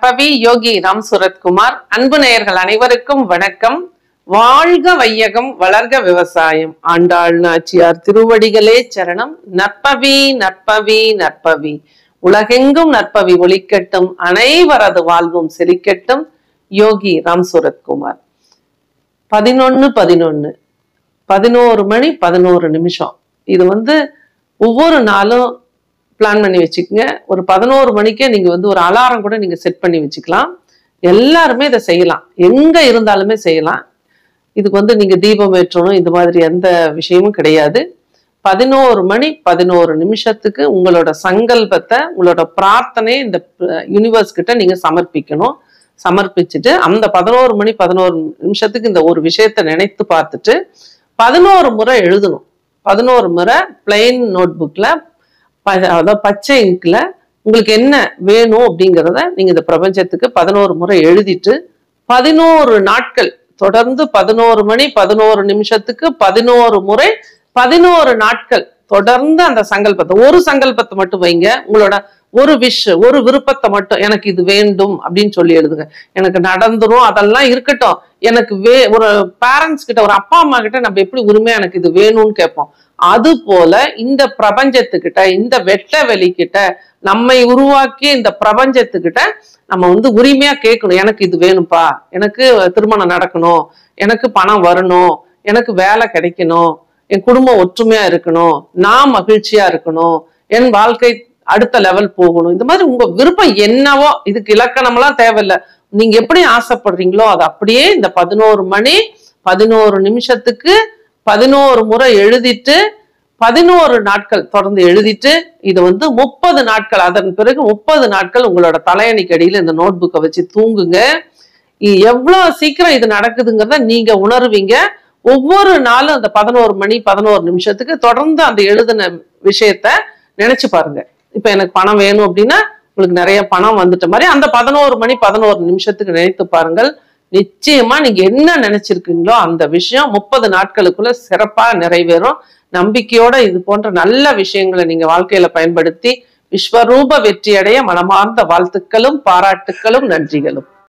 நற்பவி யோகி ராம் சுரத்குமார் அன்பு நேயர்கள் அனைவருக்கும் வணக்கம் வாழ்க வையகம் வளர்க விவசாயம் ஆண்டாள் நாச்சியார் திருவடிகளே சரணம் நற்பவி நற்பவி நற்பவி உலகெங்கும் நற்பவி ஒளிக்கட்டும் அனைவரது வாழ்வும் செழிக்கட்டும் யோகி ராம் சுரத்குமார் பதினொன்னு பதினொன்னு பதினோரு மணி பதினோரு நிமிஷம் இது வந்து ஒவ்வொரு நாளும் பிளான் பண்ணி வச்சுக்கோங்க ஒரு பதினோரு மணிக்கே நீங்க வந்து ஒரு அலாரம் கூட நீங்க செட் பண்ணி வச்சுக்கலாம் எல்லாருமே இதை செய்யலாம் எங்க இருந்தாலுமே செய்யலாம் இதுக்கு வந்து நீங்க தீபம் ஏற்றணும் இந்த மாதிரி எந்த விஷயமும் கிடையாது பதினோரு மணி பதினோரு நிமிஷத்துக்கு உங்களோட சங்கல்பத்தை உங்களோட பிரார்த்தனை இந்த யூனிவர்ஸ் கிட்ட நீங்க சமர்ப்பிக்கணும் சமர்ப்பிச்சுட்டு அந்த பதினோரு மணி பதினோரு நிமிஷத்துக்கு இந்த ஒரு விஷயத்தை நினைத்து பார்த்துட்டு பதினோரு முறை எழுதணும் பதினோரு முறை பிளெயின் நோட் புக்ல அதாவது பச்சை இங்க்ல உங்களுக்கு என்ன வேணும் அப்படிங்கிறத நீங்க இந்த பிரபஞ்சத்துக்கு பதினோரு முறை எழுதிட்டு பதினோரு நாட்கள் தொடர்ந்து பதினோரு மணி பதினோரு நிமிஷத்துக்கு பதினோரு முறை பதினோரு நாட்கள் தொடர்ந்து அந்த சங்கல்பத்தை ஒரு சங்கல்பத்தை மட்டும் வைங்க உங்களோட ஒரு விஷ் ஒரு விருப்பத்தை மட்டும் எனக்கு இது வேண்டும் அப்படின்னு சொல்லி எழுதுங்க எனக்கு நடந்துரும் அதெல்லாம் இருக்கட்டும் எனக்கு வே ஒரு பேரண்ட்ஸ் கிட்ட ஒரு அப்பா அம்மா கிட்ட நம்ம எப்படி உரிமையா எனக்கு இது வேணும்னு கேட்போம் அது போல இந்த பிரபஞ்சத்துக்கிட்ட இந்த வெட்ட வெளிக்கிட்ட நம்மை உருவாக்கிய இந்த பிரபஞ்சத்துக்கிட்ட நம்ம வந்து உரிமையா கேட்கணும் எனக்கு இது வேணும்ப்பா எனக்கு திருமணம் நடக்கணும் எனக்கு பணம் வரணும் எனக்கு வேலை கிடைக்கணும் என் குடும்பம் ஒற்றுமையா இருக்கணும் நான் மகிழ்ச்சியா இருக்கணும் என் வாழ்க்கை அடுத்த லெவல் போகணும் இந்த மாதிரி உங்க விருப்பம் என்னவோ இதுக்கு இலக்கணம்லாம் தேவையில்லை நீங்க எப்படி ஆசைப்படுறீங்களோ அது அப்படியே இந்த பதினோரு மணி பதினோரு நிமிஷத்துக்கு பதினோரு முறை எழுதிட்டு பதினோரு நாட்கள் தொடர்ந்து எழுதிட்டு இது வந்து முப்பது நாட்கள் அதன் பிறகு முப்பது நாட்கள் உங்களோட தலையணிக்கு அடியில் இந்த நோட் புக்கை வச்சு தூங்குங்க எவ்வளவு சீக்கிரம் இது நடக்குதுங்கிறத நீங்க உணர்வீங்க ஒவ்வொரு நாளும் அந்த பதினோரு மணி பதினோரு நிமிஷத்துக்கு தொடர்ந்து அந்த எழுதின விஷயத்த நினைச்சு பாருங்க இப்ப எனக்கு பணம் வேணும் அப்படின்னா உங்களுக்கு நிறைய பணம் வந்துட்ட மாதிரி அந்த பதினோரு மணி பதினோரு நிமிஷத்துக்கு நினைத்து பாருங்கள் நிச்சயமா நீங்க என்ன நினைச்சிருக்கீங்களோ அந்த விஷயம் முப்பது நாட்களுக்குள்ள சிறப்பா நிறைவேறும் நம்பிக்கையோட இது போன்ற நல்ல விஷயங்களை நீங்க வாழ்க்கையில பயன்படுத்தி விஸ்வரூப வெற்றியடைய மனமார்ந்த வாழ்த்துக்களும் பாராட்டுக்களும் நன்றிகளும்